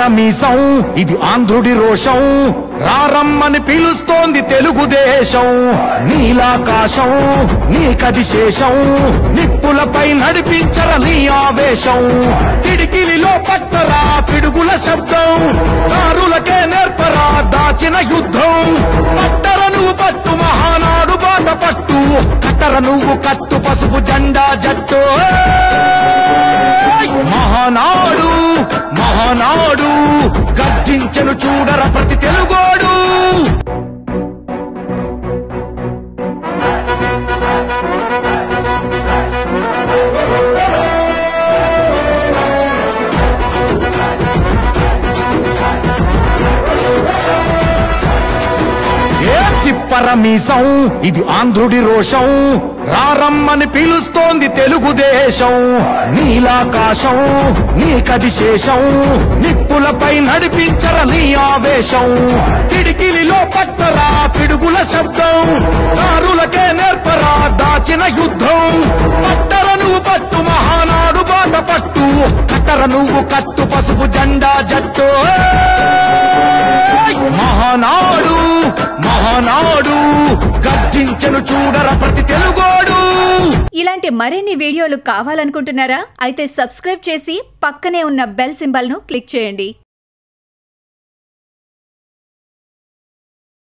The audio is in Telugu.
తిప్పరమీసం ఇది ఆంధ్రుడి రోషం రారమ్మని పిలుస్తోంది తెలుగుదేశం నీలాకాశం నీకది శేషం నిప్పులపై నడిపించర నీ ఆవేశం పిడికిలిలో పట్టరా పిడుగుల శబ్దం దారులకే నేర్పరా దాచిన యుద్ధం పట్టర నువ్వు పట్టు మహానాడు బాట పట్టు కట్టర నువ్వు కట్టు పసుపు జెండా జట్టు ఏయ్! మహానాడు మహానాడు గర్జించెను చూడర ప్రతి తెలుగోడు ఏ తిప్పరమీసం ఇది ఆంధ్రుడి రోషం రారమ్మని పిలుస్తోంది తెలుగుదేశం నీలాకాశం నీకది శేషం నిప్పులపై నడిపించర నీ ఆవేశం పిడికిలిలో పట్టరా పిడుగుల శబ్దం దారులకే నేర్పరా దాచిన యుద్ధం పట్టర నువ్వు పట్టు మహానాడు బాట పట్టు కట్టర నువ్వు కట్టు పసుపు జెండా జట్టు ఏయ్! మహానాడు మహానాడు గర్జించెను చూడర ప్రతి తెలుగోడు ఇలాంటి మరిన్ని వీడియోలు కావాలనుకుంటున్నారా అయితే సబ్స్క్రైబ్ చేసి పక్కనే ఉన్న బెల్ సింబల్ ను క్లిక్ చేయండి